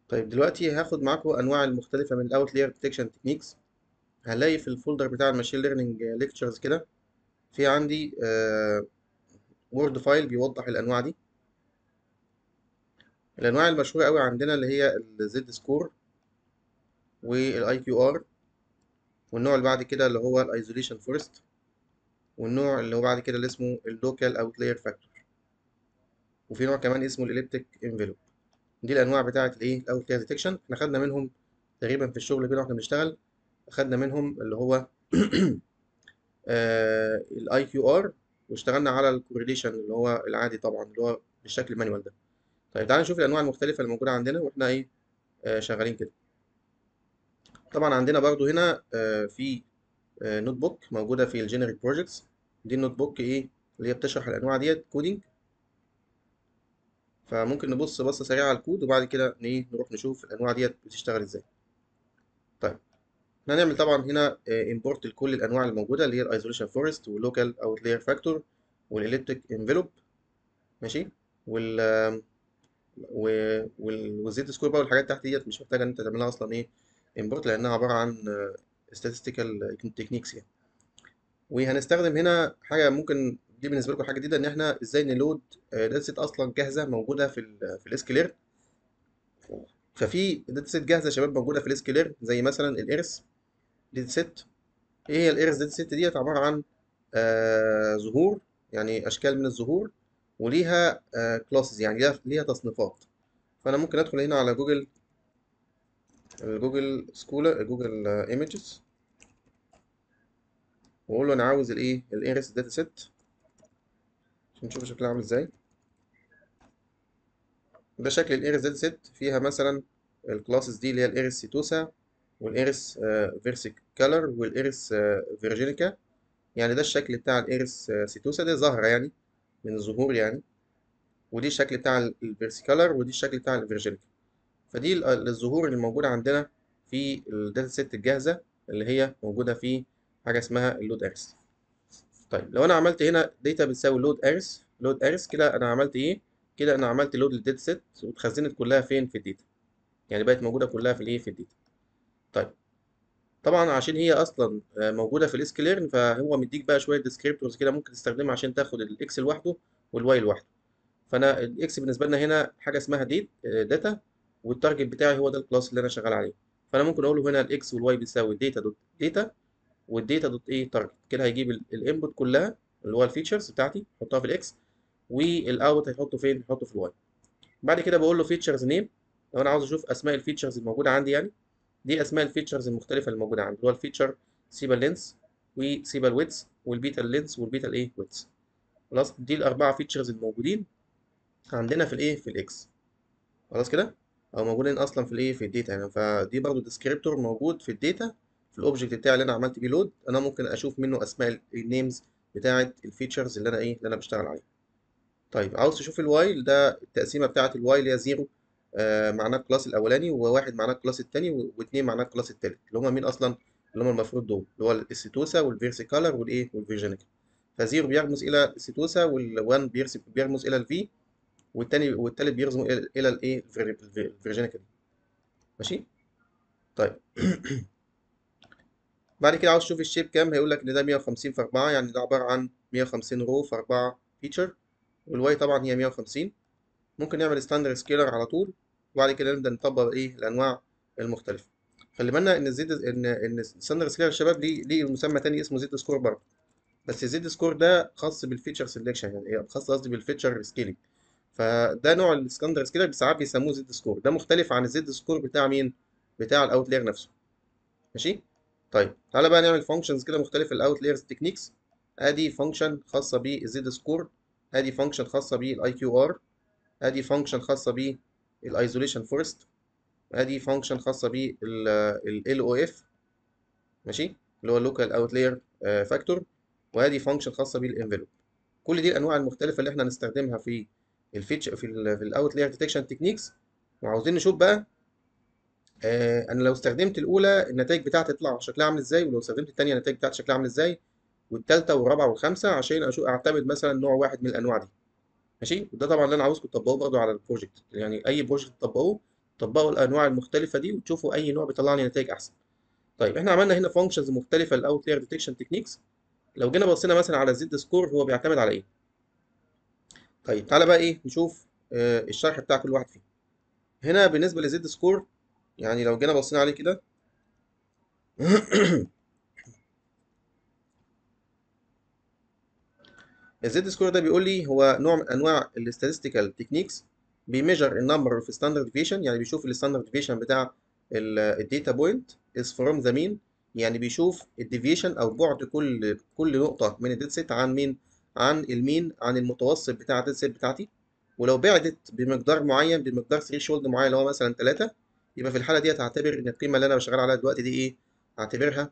طيب دلوقتي هاخد معاكم انواع المختلفه من الاوت لاير ديتكشن تكنيكس هنلاقي في الفولدر بتاع الماشين ليرنينج ليكتشرز كده في عندي وورد فايل بيوضح الانواع دي الانواع المشهوره قوي عندنا اللي هي الزد سكور والاي كيو ار والنوع اللي بعد كده اللي هو الايزوليشن فورست والنوع اللي هو بعد كده اللي اسمه اللوكال اوت لاير فاكتور وفي نوع كمان اسمه الاليبتيك انفلوب دي الانواع بتاعه الايه الاوت لاير ديتكشن احنا خدنا منهم تقريبا في الشغل كده واحنا بنشتغل خدنا منهم اللي هو الاي كيو ار واشتغلنا على الكورليشن اللي هو العادي طبعا اللي هو بالشكل المانيوال ده طيب تعالى نشوف الانواع المختلفه اللي موجوده عندنا واحنا ايه آه شغالين كده طبعا عندنا برضو هنا آه في آه نوت بوك موجوده في الجينيريك بروجكتس دي النوت بوك ايه اللي هي بتشرح الانواع ديت كودينج فممكن نبص بصه سريعه على الكود وبعد كده ايه نروح نشوف الانواع ديت بتشتغل ازاي طيب احنا هنعمل طبعا هنا امبورت لكل الانواع الموجوده اللي هي الايزوليشن فورست واللوكال اوت لاير فاكتور والاليبتيك انفلوب ماشي وال والزيت سكور بقى والحاجات تحت ديت مش محتاجه ان انت تعملها اصلا ايه امبورت لانها عباره عن statistical تكنيكس يعني وهنستخدم هنا حاجه ممكن دي بالنسبه لكم حاجه جديده ان احنا ازاي نلود داتا سيت اصلا جاهزه موجوده في ال في الاسكلير ففي داتا سيت جاهزه يا شباب موجوده في الاسكلير زي مثلا الارس داتا سيت ايه هي الارس داتا سيت ديت عباره عن آه ظهور يعني اشكال من الظهور وليها آه كلاسز يعني ليها, ليها تصنيفات فانا ممكن ادخل هنا على جوجل جوجل سكولر جوجل ايمجز واقول له انا عاوز الايه الارس داتا سيت عشان نشوف شكلها عامل ازاي ده شكل الارس داتا سيت فيها مثلا الكلاسز دي اللي هي الارس سيتوسا والارس فيرسيك كالر والارس فيرجينيكا يعني ده الشكل بتاع الارس سيتوسا دي ظاهرة يعني من الظهور يعني ودي الشكل بتاع الفيرسيكالر ودي الشكل بتاع الفيرجينيكا فدي الظهور اللي موجودة عندنا في الداتا سيت الجاهزة اللي هي موجودة في حاجة اسمها اللود ارس طيب لو انا عملت هنا داتا بتساوي لود ارس لود ارس كده انا عملت ايه كده انا عملت لود للداتا سيت واتخزنت كلها فين في الداتا يعني بقت موجودة كلها في الايه في الداتا طيب طبعا عشان هي اصلا موجوده في الاسكليرن فهو مديك بقى شويه ديسكريبتورز كده ممكن تستخدمها عشان تاخد الاكس لوحده والواي لوحده فانا الاكس بالنسبه لنا هنا حاجه اسمها ديت داتا والتارجت بتاعي هو ده الكلاس اللي انا شغال عليه فانا ممكن اقول له هنا الاكس والواي بيساوي داتا دوت داتا والداتا دوت ايه تارجت كده هيجيب الانبوت كلها اللي هو الفيتشرز بتاعتي يحطها في الاكس والاوت هيحطه فين يحطه في الواي بعد كده بقول له فيتشرز نيم لو انا عاوز اشوف اسماء الفيتشرز الموجوده عندي يعني دي اسماء الفيتشرز المختلفه اللي موجوده عندي اللي هو الفيتشر سيبا لينس وسيبا ويتس والبيتا لينس والبيتا الايه ويتس خلاص دي الاربعه فيتشرز الموجودين عندنا في الايه في الاكس خلاص كده او موجودين اصلا في الايه في الداتا يعني فدي برضو ديسكريبتور موجود في الداتا في الاوبجكت بتاعي اللي انا عملت بيه لود انا ممكن اشوف منه اسماء النيمز بتاعه الفيتشرز اللي انا ايه اللي انا بشتغل عليها طيب عاوز تشوف الوايل ده التقسيمه بتاعه الوايل اللي هي زيرو آه معناه الكلاس الاولاني وواحد معناه الكلاس الثاني واثنين معناه الكلاس الثالث اللي هم مين اصلا اللي هم المفروض دول اللي هو السيتوسا والفيرسيكالر والايه والفيرجينيكا فزيرو بيرمز الى السيتوسا وال1 بيرمز الى الفي والثاني والثالث بيرمز الى الايه الفيرجينيكا دي ماشي طيب بعد كده عاوز تشوف الشيب كام هيقول لك ان ده 150 في 4 يعني ده عباره عن 150 رو في 4 فيتشر والواي طبعا هي 150 ممكن نعمل ستاندرد سكيلر على طول وبعد كده نبدا نطبق ايه الانواع المختلفه خلي بالنا ان الزد ان ان الستاندرد سكيلر يا شباب ليه ليه مسمى تاني اسمه زد سكور برضه بس الزد سكور ده خاص بالفيتشر سelection يعني خاص قصدي بالفيتشر سكيلينج فده نوع الستاندرد سكيلر ساعات بيسموه زد سكور ده مختلف عن الزد سكور بتاع مين بتاع الاوت لاير نفسه ماشي طيب تعالى بقى نعمل فانكشنز كده مختلفه الاوت لايرز تكنيكس ادي فانكشن خاصه بالزد سكور ادي فانكشن خاصه بالاي كيو ار ادي فانكشن خاصه بالايزوليشن فورست ادي فانكشن خاصه بال او اف ماشي اللي هو اللوكال اوت لاير فاكتور وادي فانكشن خاصه بالانفلوب كل دي الانواع المختلفه اللي احنا هنستخدمها في الفيتش في ال في الاوت لاير ديتكشن تكنيكس وعاوزين نشوف بقى آه انا لو استخدمت الاولى النتائج بتاعتي تطلع شكلها عامل ازاي ولو استخدمت الثانيه النتائج بتاعتي شكلها عامل ازاي والثالثه والرابعه والخامسه عشان اشوف اعتمد مثلا نوع واحد من الانواع دي ماشي وده طبعا اللي انا عاوزكم تطبقوه برضه على البروجكت يعني اي بروجكت تطبقوه طبقوا الانواع المختلفه دي وتشوفوا اي نوع بيطلع لي نتائج احسن طيب احنا عملنا هنا فانكشنز مختلفه للاوتلاير ديتكشن تكنيكس لو جينا بصينا مثلا على الزد سكور هو بيعتمد على ايه طيب تعالى بقى ايه نشوف آه الشرح بتاع كل واحد فيهم هنا بالنسبه للزد سكور يعني لو جينا بصينا عليه كده الزد سكور ده بيقول لي هو نوع من انواع الاستاتستيكال تكنيكس بيميجر النمبر اوف ستاندرد ديفيشن يعني بيشوف الستاندرد ديفيشن بتاع الداتا بوينت از فروم ذا مين يعني بيشوف الديفيشن او بعد كل كل نقطه من الداتا سيت عن مين عن المين عن المتوسط بتاع الداتا سيت بتاعتي ولو بعدت بمقدار معين بمقدار ثريشولد معين اللي هو مثلا 3 يبقى في الحاله دي هعتبر ان القيمه اللي انا بشتغل عليها دلوقتي دي ايه هعتبرها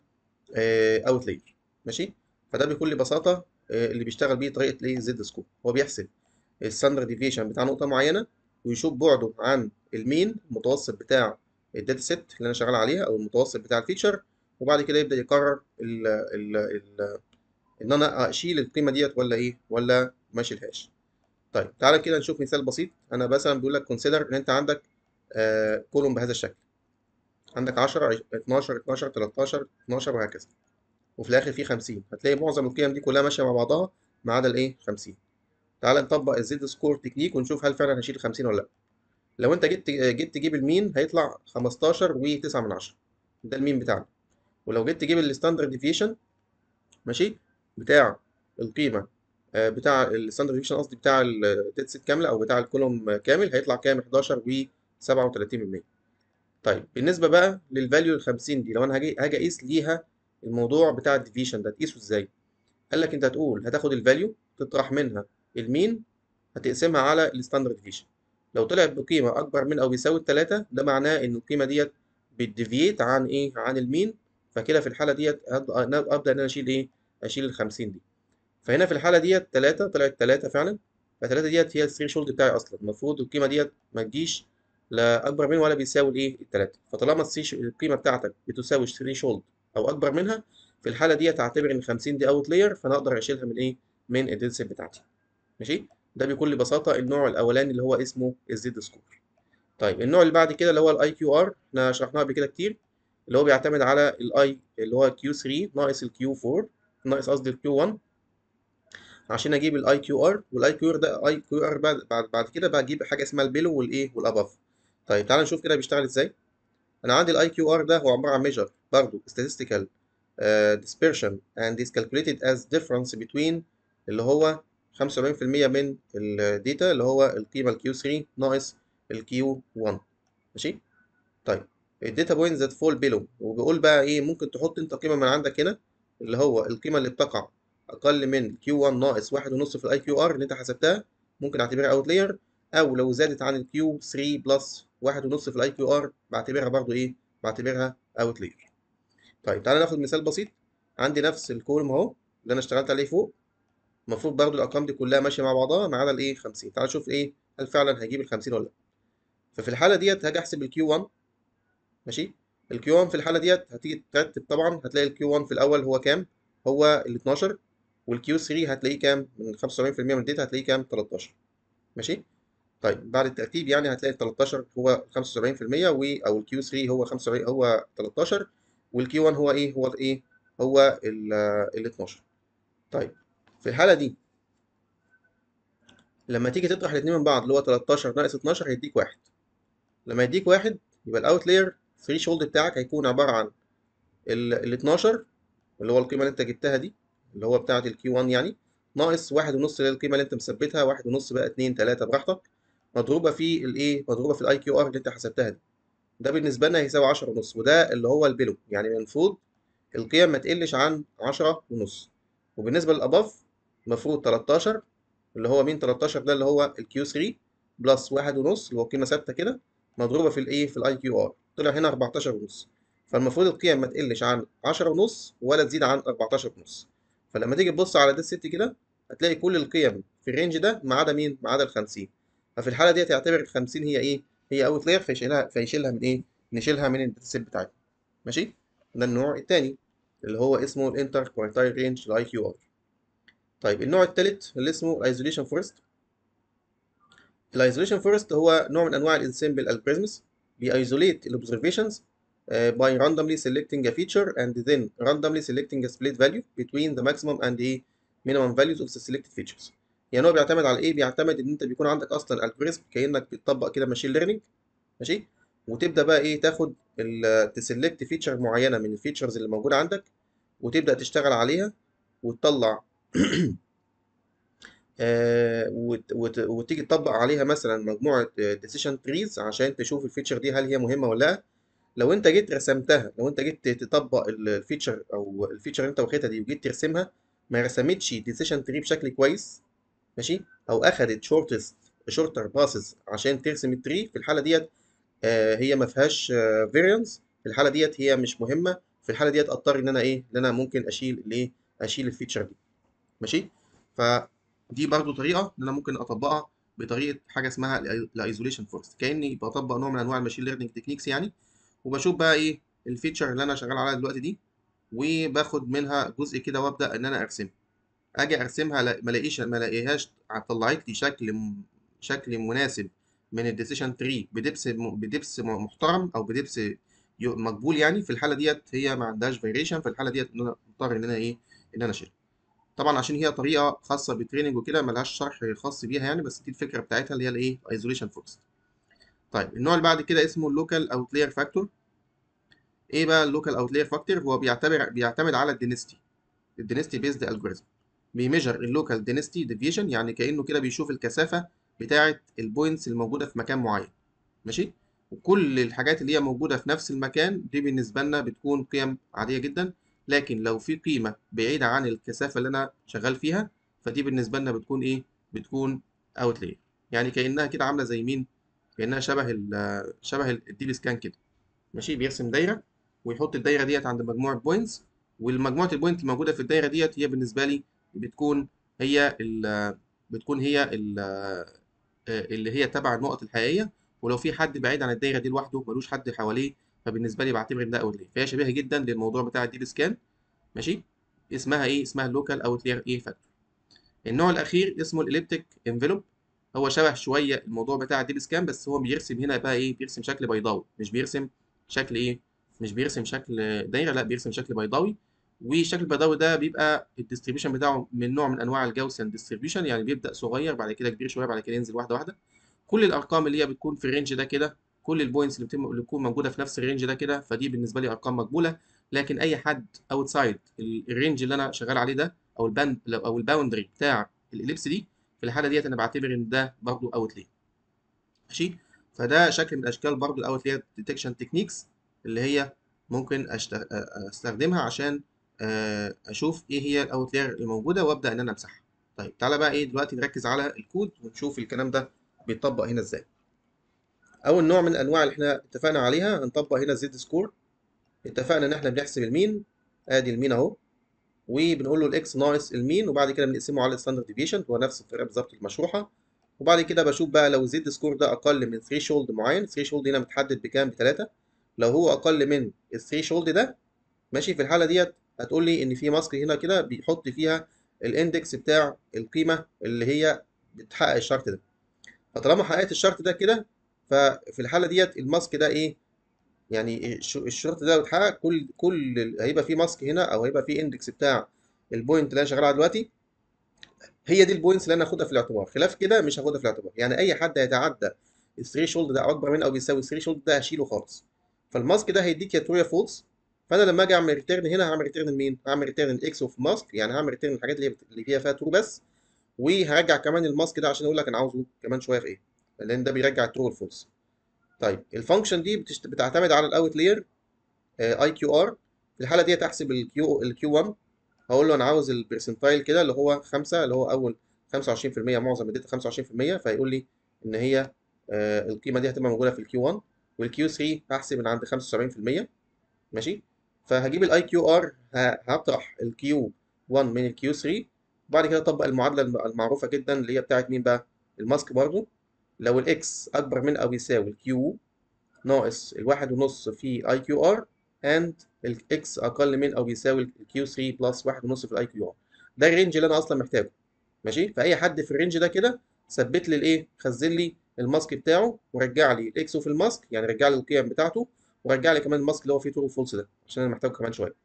اوتلاير ماشي فده بكل بساطه اللي بيشتغل بيه طريقه الايه زد سكور هو بيحسب الستاندرد ديفيشن بتاع نقطه معينه ويشوف بعده عن المين المتوسط بتاع الداتا سيت اللي انا شغال عليها او المتوسط بتاع الفيتشر وبعد كده يبدا يقرر ال ال ال ان انا اشيل القيمه ديت ولا ايه ولا ما اشيلهاش طيب تعالى كده نشوف مثال بسيط انا مثلا بيقول لك كونسيدر ان انت عندك آه كولوم بهذا الشكل عندك 10 12 12 13 12 وهكذا وفي الاخر في 50 هتلاقي معظم القيم دي كلها ماشيه مع بعضها ما عدا الايه 50 تعال نطبق الزد سكور تكنيك ونشوف هل فعلا هشيل 50 ولا لا لو انت جيت جيت تجيب المين هيطلع 15 و9 من 10 ده المين بتاعنا ولو جيت تجيب الستاندرد ديفيشن ماشي بتاع القيمه بتاع الستاندرد ديفيشن قصدي بتاع الداتا سيت كامله او بتاع الكولوم كامل هيطلع كام 11 و37% طيب بالنسبه بقى للفاليو ال 50 دي لو انا هاجي هاجي اقيس ليها الموضوع بتاع الديفيشن ده تقيسه ازاي قال لك انت هتقول هتاخد الفاليو تطرح منها المين هتقسمها على الستاندرد ديفيشن لو طلعت بقيمه اكبر من او بيساوي التلاتة ده معناه ان القيمه ديت بتديفيت عن ايه عن المين فكده في الحاله ديت ابدا ان انا اشيل ايه اشيل ال 50 دي فهنا في الحاله ديت 3 طلعت 3 فعلا ف3 ديت هي الثريشولد بتاعي اصلا المفروض القيمه ديت ما تجيش لا اكبر من ولا بيساوي الايه التلاتة فطالما القيمه بتاعتك بتساوي الثريشولد او اكبر منها في الحاله ديت هعتبر ان 50 دي اوت لاير فانا اقدر اشيلها من ايه من الداتا سيت بتاعتي ماشي ده بكل بساطه النوع الاولاني اللي هو اسمه الزد سكور طيب النوع اللي بعد كده اللي هو الاي كيو ار احنا شرحناه قبل كده كتير اللي هو بيعتمد على الاي اللي هو كيو 3 ناقص الكيو 4 ناقص قصدي الكيو 1 عشان اجيب الاي كيو ار والاي كيو ار ده اي كيو ار بعد بعد, بعد كده بجيب حاجه اسمها البيلو والايه والاباف طيب تعال نشوف كده بيشتغل ازاي انا عندي الاي كيو ار ده هو عباره عن ميجر برضه statistical uh, dispersion and is calculated as difference between اللي هو 75% من الداتا اللي هو القيمه الكيو 3 ناقص الكيو 1 ماشي طيب الداتا بوينت ذات فول بيلو وبيقول بقى ايه ممكن تحط انت قيمه من عندك هنا اللي هو القيمه اللي بتقع اقل من كيو 1 ناقص واحد ونص في الاي كيو ار اللي انت حسبتها ممكن اعتبرها اوت لاير او لو زادت عن الكيو 3 بلس واحد ونص في الاي كيو ار بعتبرها برضو ايه بعتبرها اوت لاير طيب تعالى ناخد مثال بسيط عندي نفس الكولوم اهو اللي انا اشتغلت عليه فوق المفروض برضو الارقام دي كلها ماشيه مع بعضها ما عدا الايه 50 تعال نشوف ايه هل فعلا هجيب ال 50 ولا لا ففي الحاله ديت هاجي احسب الكيو 1 ماشي الكيو 1 في الحاله ديت هتيجي ترتب طبعا هتلاقي الكيو 1 في الاول هو كام هو ال 12 والكيو 3 هتلاقيه كام من 75% من الداتا هتلاقيه كام 13 ماشي طيب بعد الترتيب يعني هتلاقي ال 13 هو 75% و او الكيو 3 هو 75 هو 13 والكيو 1 هو ايه هو ايه هو ال 12 طيب في الحاله دي لما تيجي تطرح الاثنين من بعض اللي هو 13 ناقص 12 هيديك واحد لما يديك واحد يبقى الاوت لاير ثريشولد بتاعك هيكون عباره عن ال 12 اللي هو القيمه اللي انت جبتها دي اللي هو بتاعه الكيو 1 يعني ناقص واحد ونص اللي هي القيمه اللي انت مثبتها واحد ونص بقى 2 3 براحتك مضروبه في الايه مضروبه في الاي كيو ار اللي انت حسبتها دي ده بالنسبه لنا هيساوي 10 ونص وده اللي هو البيلو يعني المفروض القيم ما تقلش عن 10 ونص وبالنسبه للاباف المفروض 13 اللي هو مين 13 ده اللي هو الكيو 3 بلس واحد ونص اللي هو قيمه ثابته كده مضروبه في الايه في الاي كيو ار طلع هنا 14 ونص فالمفروض القيم ما تقلش عن 10 ونص ولا تزيد عن 14 ونص فلما تيجي تبص على ده الست كده هتلاقي كل القيم في الرينج ده ما عدا مين ما عدا ال 50 ففي الحاله دي هتعتبر ال 50 هي ايه هي اوت لاير فيشيلها فيشيلها من ايه نشيلها من الداتا سيت بتاعتنا ماشي ده النوع الثاني اللي هو اسمه الانتر كوارتايل رينج الاي كيو ار طيب النوع الثالث اللي اسمه الايزوليشن فورست الايزوليشن فورست هو نوع من انواع الانسمبل الجوريزمز بيisolate الاوبزرفيشنز by randomly selecting a feature and then randomly selecting a split value between the maximum and the minimum values of the selected features يعني هو بيعتمد على ايه بيعتمد ان انت بيكون عندك اصلا الجوريزم كانك بتطبق كده ماشين ليرنينج ماشي وتبدا بقى ايه تاخد تسلكت فيتشر معينه من الفيتشرز اللي موجوده عندك وتبدا تشتغل عليها وتطلع آه وت وت وتيجي تطبق عليها مثلا مجموعه ديسيشن تريز عشان تشوف الفيتشر دي هل هي مهمه ولا لا لو انت جيت رسمتها لو انت جيت تطبق الفيتشر او الفيتشر اللي انت واخدها دي وجيت ترسمها ما رسمتش ديسيشن تري بشكل كويس ماشي او اخدت شورتست شورتر باسز عشان ترسم التري في الحاله ديت آه هي ما فيهاش فيريانس في الحاله ديت هي مش مهمه في الحاله ديت اضطر ان انا ايه ان انا ممكن اشيل الايه اشيل الفيتشر دي ماشي فدي برضو طريقه ان انا ممكن اطبقها بطريقه حاجه اسمها الايزوليشن فورست كاني بطبق نوع من انواع الماشين ليرنينج تكنيكس يعني وبشوف بقى ايه الفيتشر اللي انا شغال عليها دلوقتي دي وباخد منها جزء كده وابدا ان انا ارسمها اجي ارسمها ما الاقيش ما الاقيهاش طلعت لي شكل شكل مناسب من الديسيشن تري بدبس بدبس محترم او بدبس مقبول يعني في الحاله ديت هي ما عندهاش فيريشن في الحاله ديت ان انا مضطر ان انا ايه ان انا اشيلها طبعا عشان هي طريقه خاصه بالتريننج وكده ملهاش شرح خاص بيها يعني بس دي الفكره بتاعتها اللي هي الايه ايزوليشن فورست طيب النوع اللي بعد كده اسمه اللوكال اوتلاير فاكتور ايه بقى اللوكال اوتلاير فاكتور هو بيعتبر بيعتمد على الدينستي الدينستي بيزد الجوريزم بيميجر اللوكال دينستي ديفيشن يعني كانه كده بيشوف الكثافه بتاعه البوينتس الموجوده في مكان معين ماشي وكل الحاجات اللي هي موجوده في نفس المكان دي بالنسبه لنا بتكون قيم عاديه جدا لكن لو في قيمه بعيده عن الكثافه اللي انا شغال فيها فدي بالنسبه لنا بتكون ايه بتكون اوتلاير يعني كانها كده عامله زي مين كانها شبه ال شبه الديب سكان كده ماشي بيرسم دايره ويحط الدايره ديت عند مجموعه بوينتس والمجموعه البوينت الموجوده في الدايره ديت هي بالنسبه لي بتكون هي ال بتكون هي ال اللي هي تبع النقط الحقيقيه ولو في حد بعيد عن الدايره دي لوحده ملوش حد حواليه فبالنسبه لي بعتبر ان ده اوتلاير فهي شبيهه جدا للموضوع بتاع الديب سكان ماشي اسمها ايه اسمها اللوكال اوتلاير ايه فاكتور النوع الاخير اسمه الاليبتيك انفلوب هو شبه شويه الموضوع بتاع الديب سكان بس هو بيرسم هنا بقى ايه بيرسم شكل بيضاوي مش بيرسم شكل ايه مش بيرسم شكل دايره لا بيرسم شكل بيضاوي والشكل البيضاوي ده بيبقى الديستريبيوشن بتاعه من نوع من انواع الجاوسيان ديستريبيوشن يعني بيبدا صغير بعد كده كبير شويه بعد كده ينزل واحده واحده كل الارقام اللي هي بتكون في الرينج ده كده كل البوينتس اللي بتم اللي بتكون موجوده في نفس الرينج ده كده فدي بالنسبه لي ارقام مقبوله لكن اي حد اوتسايد الرينج اللي انا شغال عليه ده او الباند او الباوندري بتاع الاليبس دي في الحاله ديت انا بعتبر ان ده برضه اوتلاير ماشي فده شكل من اشكال برضه الاوتلاير ديتكشن تكنيكس اللي هي ممكن استخدمها عشان اشوف ايه هي الاوتلاير الموجوده وابدا ان انا امسحها طيب تعالى بقى ايه دلوقتي نركز على الكود ونشوف الكلام ده بيتطبق هنا ازاي اول نوع من الانواع اللي احنا اتفقنا عليها هنطبق هنا الزد سكور اتفقنا ان احنا بنحسب المين ادي المين اهو وبنقول له الاكس ناقص المين وبعد كده بنقسمه على الستاندرد ديفيشن هو نفس الطريقه بالظبط المشروحه وبعد كده بشوف بقى لو الزد سكور ده اقل من ثريشولد معين الثريشولد هنا متحدد بكام بثلاثة لو هو اقل من الثريشولد ده ماشي في الحاله ديت هتقول لي ان في ماسك هنا كده بيحط فيها الاندكس بتاع القيمه اللي هي بتحقق الشرط ده فطالما حققت الشرط ده كده ففي الحاله ديت الماسك ده ايه يعني الشرط ده بيتحقق كل كل هيبقى في ماسك هنا او هيبقى في اندكس بتاع البوينت اللي انا شغال عليها دلوقتي هي دي البوينتس اللي انا هاخدها في الاعتبار خلاف كده مش هاخدها في الاعتبار يعني اي حد هيتعدى الثريشولد ده اكبر من او بيساوي الثريشولد ده هشيله خالص فالماسك ده هيديك يا ترو يا فولس فانا لما اجي اعمل ريتيرن هنا هعمل ريتيرن لمين؟ هعمل ريتيرن الاكس اوف ماسك يعني هعمل ريتيرن الحاجات اللي اللي فيها فيها ترو بس وهرجع كمان الماسك ده عشان اقول لك انا عاوزه كمان شويه في ايه لان ده بيرجع الترو والفولس طيب الفانكشن دي بتشت... بتعتمد على الاوت لاير اي كيو ار في الحاله دي هحسب الكيو الكيو 1 هقول له انا عاوز البرسنتايل كده اللي هو 5 اللي هو اول 25% معظم الداتا 25% فيقول لي ان هي آه القيمه دي هتبقى موجوده في الكيو 1 والكيو 3 هحسب من عند 75% ماشي فهجيب الاي كيو ار هطرح الكيو 1 من الكيو 3 وبعد كده اطبق المعادله المعروفه جدا اللي هي بتاعت مين بقى الماسك برضو لو الاكس اكبر من او يساوي الكيو ناقص الواحد ونص في اي كيو ار اند الاكس اقل من او بيساوي الكيو 3 بلس واحد ونص في الاي كيو ار ده الرينج اللي انا اصلا محتاجه ماشي فاي حد في الرينج ده كده ثبت لي الايه خزن لي الماسك بتاعه ورجع لي الاكس في الماسك يعني رجع لي القيم بتاعته ورجع لي كمان الماسك اللي هو فيه ترو فولس ده عشان انا محتاجه كمان شويه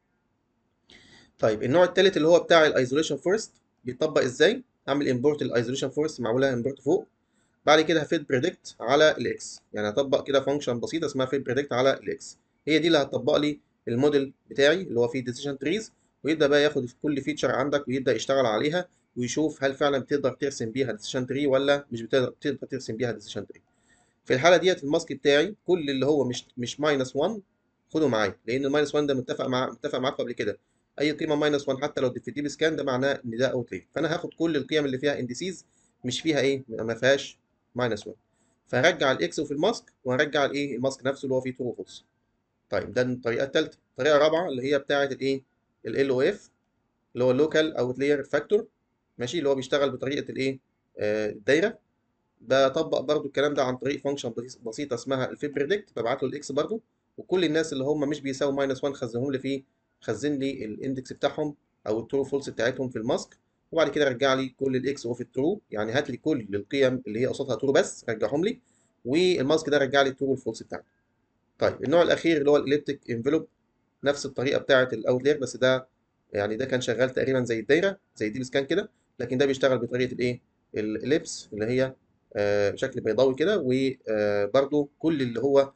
طيب النوع الثالث اللي هو بتاع الايزوليشن فورست بيطبق ازاي اعمل امبورت الايزوليشن فورست معموله امبورت فوق بعد كده هفيد بريدكت على الاكس يعني هطبق كده فانكشن بسيطه اسمها فيد بريدكت على الاكس هي دي اللي هتطبق لي الموديل بتاعي اللي هو فيه ديسيشن تريز ويبدا بقى ياخد في كل فيتشر عندك ويبدا يشتغل عليها ويشوف هل فعلا بتقدر ترسم بيها ديسيشن تري ولا مش بتقدر بتقدر ترسم بيها ديسيشن تري في الحاله ديت الماسك بتاعي كل اللي هو مش مش ماينس 1 خده معايا لان الماينس 1 ده متفق مع متفق معاكم قبل كده اي قيمه ماينس 1 حتى لو في الديب سكان ده معناه ان ده اوتلير فانا هاخد كل القيم اللي فيها انديسيز مش فيها ايه ما فيهاش ماينس 1 فهرجع الاكس في الماسك وهرجع الايه الماسك نفسه اللي هو فيه ترو فولس طيب ده الطريقه الثالثه الطريقه الرابعه اللي هي بتاعه الايه ال او اف اللي هو اللوكال اوتلاير فاكتور ماشي اللي هو بيشتغل بطريقه الايه آه الدايره بطبق برضو الكلام ده عن طريق فانكشن بسيطه اسمها الفيب بريدكت ببعت له الاكس برضو وكل الناس اللي هم مش بيساووا ماينس 1 خزنهم لي فيه خزن لي الاندكس بتاعهم او الترو فولس بتاعتهم في الماسك وبعد كده رجع لي كل الاكس اوف الترو يعني هات لي كل القيم اللي هي قصادها ترو بس رجعهم لي والماسك ده رجع لي الترو والفولس بتاعته طيب النوع الاخير اللي هو الاليبتيك انفلوب نفس الطريقه بتاعه الاوتلاير بس ده يعني ده كان شغال تقريبا زي الدايره زي دي سكان كده لكن ده بيشتغل بطريقه الايه الاليبس اللي هي آه بشكل بيضاوي كده وبرده كل اللي هو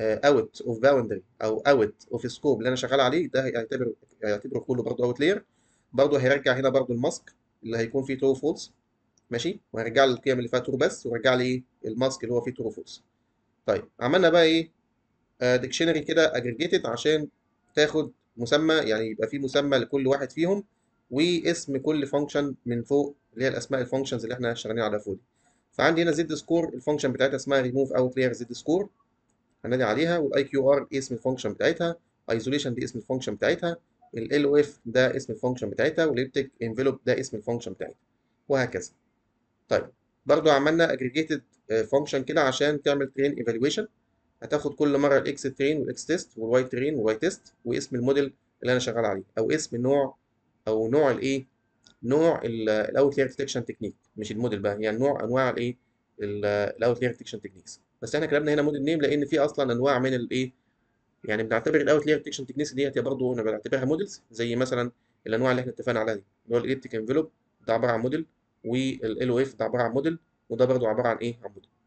اوت اوف باوندري او اوت اوف سكوب اللي انا شغال عليه ده هيعتبر هيعتبره كله برده اوت لاير برده هيرجع هنا برده الماسك اللي هيكون فيه ترو فولس ماشي وهيرجع لي القيم اللي فيها ترو بس ويرجع لي ايه الماسك اللي هو فيه ترو فولس طيب عملنا بقى ايه ديكشنري كده اجريجيتد عشان تاخد مسمى يعني يبقى في مسمى لكل واحد فيهم واسم كل فانكشن من فوق اللي هي الاسماء الفانكشنز اللي احنا شغالين عليها فوق دي فعندي هنا زد سكور الفانكشن بتاعتها اسمها ريموف اوت لاير زد سكور هنادي عليها والاي كيو ار اسم الفانكشن بتاعتها ايزوليشن دي اسم الفانكشن بتاعتها ال او اف ده اسم الفانكشن بتاعتها والابتك انفلوب ده اسم الفانكشن بتاعتها وهكذا طيب برضو عملنا اجريجيتد فانكشن كده عشان تعمل ترين ايفالويشن هتاخد كل مره الاكس ترين والاكس تيست والواي ترين والواي تيست واسم الموديل اللي انا شغال عليه او اسم النوع او نوع الايه نوع الاوت لاير ديتكشن تكنيك مش الموديل بقى يعني نوع انواع الايه الاوت لاير ديتكشن تكنيكس بس احنا كتبنا هنا موديل نيم لان في اصلا انواع من الايه يعني بنعتبر الاوت لاير ديتكشن تكنيكس ديت برضه انا بعتبرها موديلز زي مثلا الانواع اللي احنا اتفقنا عليها دي اللي هو الاليبتيك انفلوب ده عباره عن موديل والال او اف ده عباره عن موديل وده برضه عباره عن ايه عن موديل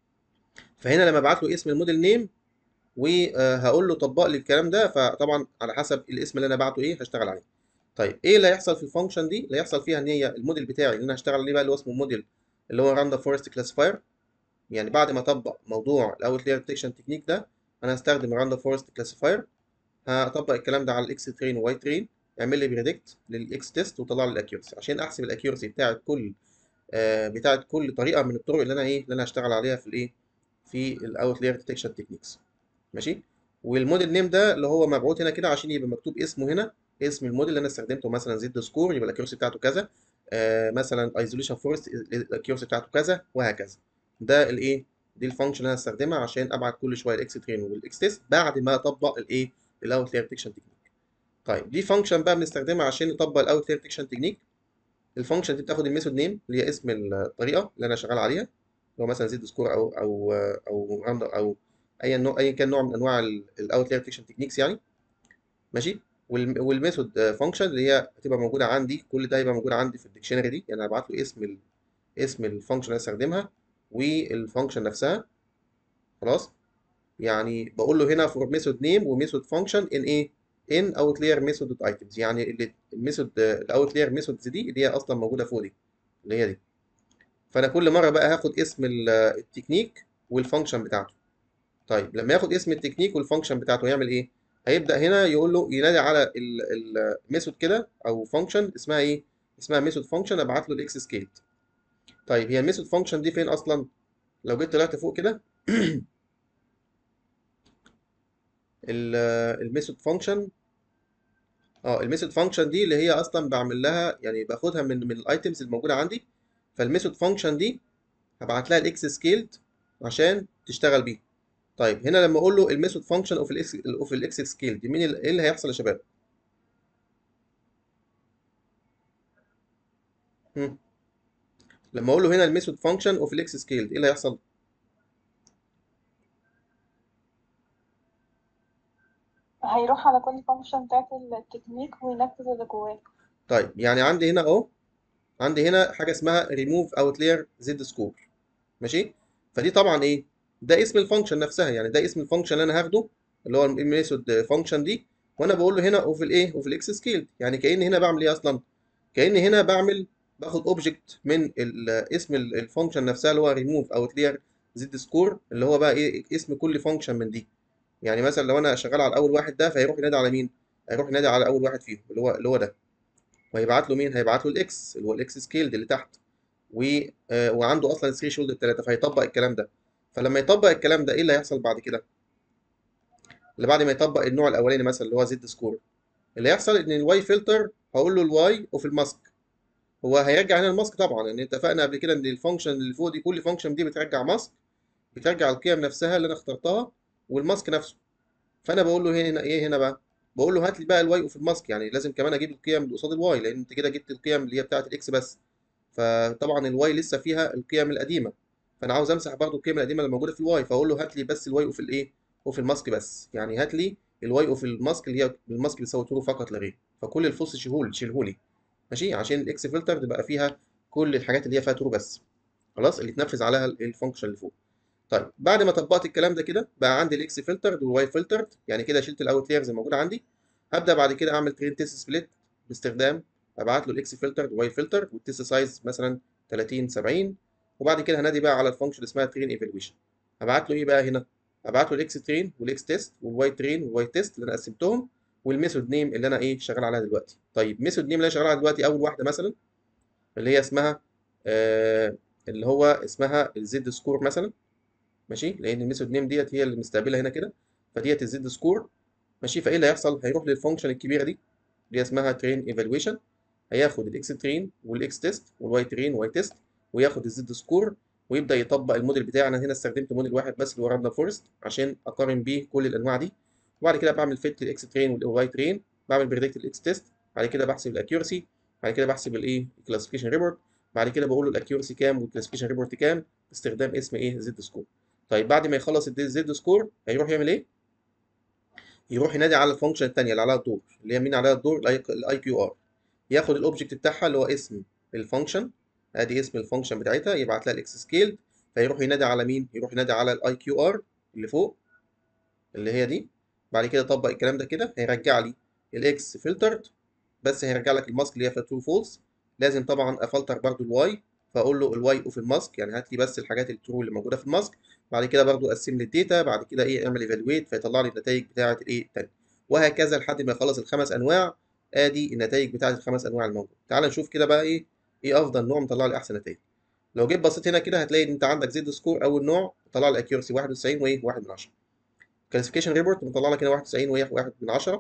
فهنا لما ابعت له اسم الموديل نيم وهقول له طبق لي الكلام ده فطبعا على حسب الاسم اللي انا بعته ايه هشتغل عليه طيب ايه اللي هيحصل في الفانكشن دي اللي هيحصل فيها ان هي الموديل بتاعي اللي انا هشتغل عليه بقى اللي هو اسمه موديل اللي هو راندوم فورست كلاسيفاير يعني بعد ما اطبق موضوع الاوت لاير ديتكشن تكنيك ده انا هستخدم راندوم فورست كلاسيفاير هطبق الكلام ده على الاكس ترين وواي ترين يعمل لي بريدكت للاكس تيست وطلع لي الاكيورسي عشان احسب الاكيورسي بتاعت كل آه بتاعت كل طريقه من الطرق اللي انا ايه اللي انا هشتغل عليها في الايه في الاوت لاير ديتكشن تكنيكس ماشي والموديل نيم ده اللي هو مبعوث هنا كده عشان يبقى مكتوب اسمه هنا اسم الموديل اللي انا استخدمته مثلا زد سكور يبقى الاكيورسي بتاعته كذا آه مثلا ايزوليشن فورست الاكيورسي بتاعته كذا وهكذا ده الايه دي الفانكشن اللي انا هستخدمها عشان ابعت كل شويه الاكس ترين والاكس تيست بعد ما اطبق الايه الاوت لاير ديتكشن تكنيك طيب دي فانكشن بقى بنستخدمها عشان نطبق الاوت لاير ديتكشن تكنيك الفانكشن دي بتاخد الميثود نيم اللي هي اسم الطريقه اللي انا شغال عليها اللي هو مثلا زد سكور او او او راندوم او اي نوع اي كان نوع من انواع الاوت لاير ديتكشن تكنيكس يعني ماشي والميثود فانكشن اللي هي هتبقى موجوده عندي كل ده هيبقى موجود عندي في الديكشنري دي يعني هبعت له اسم ال اسم الفانكشن اللي هستخدمها والفانكشن نفسها خلاص يعني بقول له هنا فور ميثود نيم وميثود فانكشن ان ايه ان اوت لاير ميثود دوت ايتمز يعني الميثود الاوت لاير ميثودز دي اللي هي اصلا موجوده فوق دي اللي هي دي فانا كل مره بقى هاخد اسم التكنيك والفانكشن بتاعته طيب لما ياخد اسم التكنيك والفانكشن بتاعته يعمل ايه هيبدا هنا يقول له ينادي على الميثود كده او فانكشن اسمها ايه اسمها ميثود فانكشن ابعت له الاكس سكيل طيب هي الميثود فانكشن دي فين اصلا لو جيت طلعت فوق كده الميثود فانكشن اه الميثود فانكشن دي اللي هي اصلا بعمل لها يعني باخدها من من الايتمز الموجوده عندي فالميثود فانكشن دي هبعت لها الاكس سكيلد عشان تشتغل بيه طيب هنا لما اقول له الميثود فانكشن اوف الاكس اوف الاكس سكيلد مين ايه اللي هيحصل يا شباب هم. لما اقول له هنا الميثود فانكشن اوف الاكس سكيلد ايه اللي هيحصل هيروح على كل فانكشن بتاعت التكنيك وينفذ اللي جواه طيب يعني عندي هنا اهو عندي هنا حاجه اسمها ريموف اوتلاير زد سكور ماشي فدي طبعا ايه ده اسم الفانكشن نفسها يعني ده اسم الفانكشن اللي انا هاخده اللي هو الميثود فانكشن دي وانا بقول له هنا اوف الايه اوف الاكس سكيل يعني كاني هنا بعمل ايه اصلا كاني هنا بعمل باخد اوبجكت من ال- اسم الفانكشن نفسها اللي هو ريموف اوتلاير زد سكور اللي هو بقى ايه اسم كل فانكشن من دي يعني مثلا لو انا شغال على اول واحد ده فهيروح ينادي على مين هيروح ينادي على اول واحد فيهم اللي هو اللي هو ده وهيبعت له مين هيبعت له الاكس اللي هو الاكس سكيلد اللي تحت و آه، وعنده اصلا 3 شولد بثلاثه فهيطبق الكلام ده فلما يطبق الكلام ده ايه اللي هيحصل بعد كده اللي بعد ما يطبق النوع الاولاني مثلا اللي هو زد سكور اللي هيحصل ان الواي فلتر هقول له الواي وفي الماسك هو هيرجع هنا الماسك طبعا لان اتفقنا قبل كده ان الفانكشن اللي فوق دي كل فانكشن دي بترجع ماسك بترجع القيم نفسها اللي انا اخترتها والماسك نفسه فانا بقول له هنا ايه هنا بقى بقول له هات لي بقى الواي اوف الماسك يعني لازم كمان اجيب القيم اللي قصاد الواي لان انت كده جبت القيم اللي هي بتاعه الاكس بس فطبعا الواي لسه فيها القيم القديمه فانا عاوز امسح برضو القيم القديمه اللي موجوده في الواي فاقول له هات لي بس الواي اوف الايه اوف الماسك بس يعني هات لي الواي اوف الماسك اللي هي الماسك بيساوي ترو فقط لا غير فكل الفص شيلهولي شيلهولي ماشي عشان الاكس فلتر تبقى فيها كل الحاجات اللي هي فيها ترو بس خلاص اللي تنفذ عليها الفانكشن اللي فوق طيب بعد ما طبقت الكلام ده كده بقى عندي الاكس فلترد والواي فلترد يعني كده شلت الاوت لايرز الموجوده عندي هبدا بعد كده اعمل ترين تيست سبليت باستخدام ابعت له الاكس فلترد والواي فلتر والتيست سايز مثلا 30 70 وبعد كده هنادي بقى على الفانكشن اللي اسمها ترين ايفالويشن هبعت له ايه بقى هنا هبعت له الاكس ترين والاكس تيست والواي ترين والواي تيست اللي انا قسمتهم والميثود نيم اللي انا ايه شغال عليها دلوقتي طيب ميثود نيم اللي انا شغال عليها دلوقتي اول واحده مثلا اللي هي اسمها آه اللي هو اسمها الزد سكور مثلا ماشي لان الميثود نيم ديت هي اللي مستقبلها هنا كده فديت الزد سكور ماشي فايه اللي هيحصل هيروح للفانكشن الكبيره دي اللي اسمها ترين ايفالويشن هياخد الاكس ترين والاكس تيست والواي ترين والواي تيست وياخد الزد سكور ويبدا يطبق الموديل بتاعي انا هنا استخدمت موديل واحد بس اللي هو راندوم فورست عشان اقارن بيه كل الانواع دي وبعد كده بعمل فيت للاكس ترين والواي ترين بعمل بريدكت الاكس تيست بعد كده بحسب الاكيورسي بعد كده بحسب الايه الكلاسيفيكيشن ريبورت بعد كده بقول له الاكيورسي كام والكلاسيفيكيشن ريبورت كام باستخدام اسم ايه زد سكور طيب بعد ما يخلص الزد سكور هيروح يعمل ايه يروح ينادي على الفانكشن الثانيه اللي عليها الدور اللي هي مين عليها الدور الاي كيو ار ياخد الاوبجكت بتاعها اللي هو اسم الفانكشن ادي اسم الفانكشن بتاعتها يبعت لها الاكس سكيل فيروح ينادي على مين يروح ينادي على الاي كيو ار اللي فوق اللي هي دي بعد كده طبق الكلام ده كده هيرجع لي الاكس فلترد بس هيرجع لك الماسك اللي هي فيها ترو فولس لازم طبعا افلتر برضو الواي فاقول له الواي اوف الماسك يعني هات لي بس الحاجات الترو اللي موجوده في الماسك بعد كده برضو قسم لي الداتا بعد كده ايه اعمل ايفالويت فيطلع لي النتائج بتاعه الايه التاني وهكذا لحد ما يخلص الخمس انواع ادي النتائج بتاعه الخمس انواع الموجوده تعال نشوف كده بقى ايه ايه افضل نوع مطلع لي احسن نتائج لو جيت بصيت هنا كده هتلاقي ان انت عندك زد سكور اول نوع طلع لي اكيورسي 91 وايه 1 من 10 كلاسيفيكيشن ريبورت مطلع لك هنا 91 وايه 1 من 10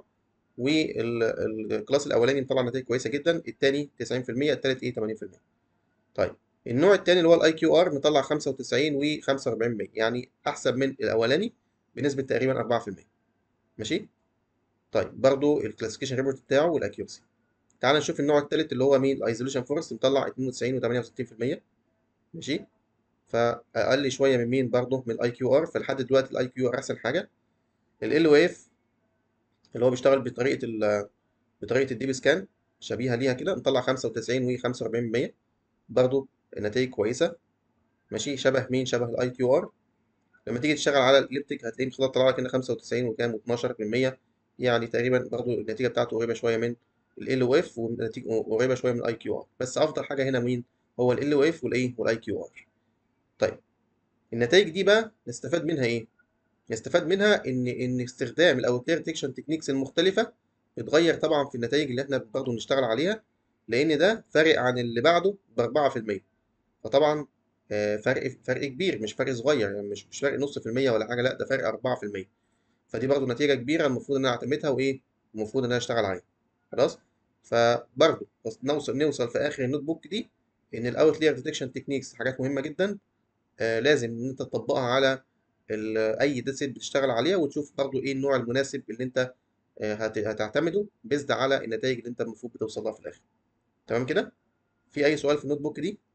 والكلاس الاولاني مطلع نتائج كويسه جدا الثاني 90% الثالث ايه 80% طيب النوع الثاني اللي هو الاي كيو ار مطلع 95 و45% يعني احسن من الاولاني بنسبه تقريبا 4% ماشي طيب برضو الكلاسيفيكيشن ريبورت بتاعه والاكيورسي تعال نشوف النوع الثالث اللي هو مين الايزوليشن فورست مطلع 92 و68% ماشي فاقل شويه من مين برضه من الاي كيو ار فلحد دلوقتي الاي كيو ار احسن حاجه ال او اف اللي هو بيشتغل بطريقه ال بطريقه الديب سكان شبيهه ليها كده مطلع 95 و45% برضه النتائج كويسه ماشي شبه مين شبه الاي كيو ار لما تيجي تشتغل على الاليبتيك هتلاقيه خلاص طلع لك هنا 95 وكام و12% يعني تقريبا برضه النتيجه بتاعته قريبه شويه من ال او اف وقريبه شويه من الاي كيو ار بس افضل حاجه هنا مين هو ال او اف والايه والاي كيو ار طيب النتائج دي بقى نستفاد منها ايه نستفاد منها ان ان استخدام الاوتلاير ديتكشن تكنيكس المختلفه بتغير طبعا في النتائج اللي احنا برضه بنشتغل عليها لان ده فارق عن اللي بعده ب 4% فطبعا فرق فرق كبير مش فرق صغير يعني مش مش فرق نص في المية ولا حاجه لا ده فرق 4% فدي برضه نتيجه كبيره المفروض ان انا اعتمدها وايه المفروض ان انا اشتغل عليها خلاص فبرضه نوصل نوصل في اخر النوت بوك دي ان الاوتلاير ديتكشن تكنيكس حاجات مهمه جدا آه لازم ان انت تطبقها على اي داتا سيت بتشتغل عليها وتشوف برضه ايه النوع المناسب اللي انت آه هتعتمده بيزد على النتائج اللي انت المفروض بتوصل لها في الاخر تمام كده في اي سؤال في النوت بوك دي